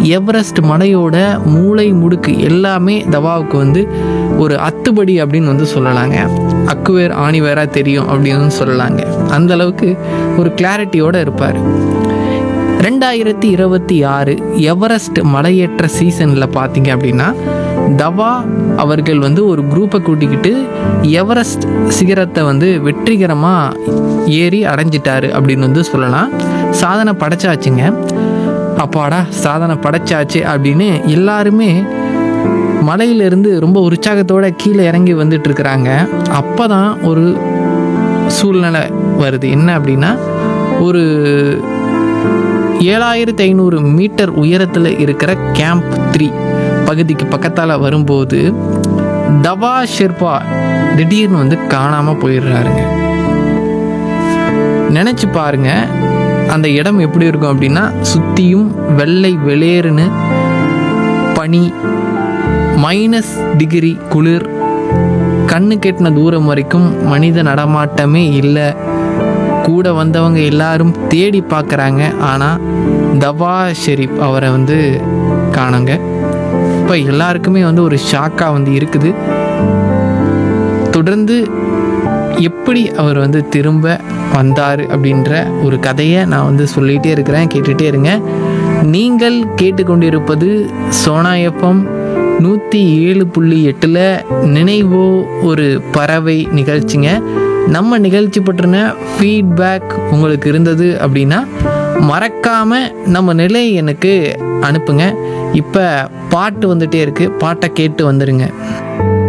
Everest மலையோட மூளை முடுக்கு எல்லாமே தவாவுக்கு வந்து ஒரு அத்துப்படி அப்படின்னு வந்து சொல்லலாங்க அக்குவேர் ஆணிவேராக தெரியும் அப்படின்னு சொல்லலாங்க அந்த அளவுக்கு ஒரு கிளாரிட்டியோடு இருப்பார் ரெண்டாயிரத்தி இருபத்தி ஆறு எவரெஸ்ட் மலையேற்ற சீசனில் பார்த்தீங்க அப்படின்னா தவா அவர்கள் வந்து ஒரு குரூப்பை கூட்டிக்கிட்டு எவரெஸ்ட் சிகரத்தை வந்து வெற்றிகரமாக ஏறி அடைஞ்சிட்டாரு அப்படின்னு வந்து சொல்லலாம் சாதனை படைச்சாச்சுங்க அப்பாடா சாதனை படைச்சாச்சு அப்படின்னு எல்லாருமே மலையிலிருந்து ரொம்ப உற்சாகத்தோட கீழே இறங்கி வந்துட்டு இருக்கிறாங்க அப்போ தான் ஒரு சூழ்நிலை வருது என்ன அப்படின்னா ஒரு ஏழாயிரத்தி ஐநூறு மீட்டர் உயரத்தில் இருக்கிற கேம்ப் த்ரீ பகுதிக்கு பக்கத்தால் வரும்போது தவா ஷெர்பா திடீர்னு வந்து காணாமல் போயிடுறாருங்க நினச்சி பாருங்க அந்த இடம் எப்படி இருக்கும் அப்படின்னா சுற்றியும் வெள்ளை வெளியேறுன்னு பனி மைனஸ் டிகிரி குளிர் கண்ணு கெட்டின தூரம் வரைக்கும் மனித நடமாட்டமே இல்லை கூட வந்தவங்க எல்லாரும் தேடி பார்க்குறாங்க ஆனால் தவா ஷெரீப் அவரை வந்து காணுங்க இப்போ எல்லாருக்குமே வந்து ஒரு ஷாக்காக வந்து இருக்குது தொடர்ந்து எப்படி அவர் வந்து திரும்ப வந்தார் அப்படின்ற ஒரு கதையை நான் வந்து சொல்லிகிட்டே இருக்கிறேன் கேட்டுகிட்டே இருங்க நீங்கள் கேட்டுக்கொண்டிருப்பது சோனா எஃப்எம் நூற்றி ஏழு புள்ளி எட்டில் நினைவோ ஒரு பறவை நிகழ்ச்சிங்க நம்ம நிகழ்ச்சி பற்றின ஃபீட்பேக் உங்களுக்கு இருந்தது அப்படின்னா மறக்காமல் நம்ம நிலை எனக்கு அனுப்புங்க இப்போ பாட்டு வந்துட்டே இருக்குது பாட்டை கேட்டு வந்துடுங்க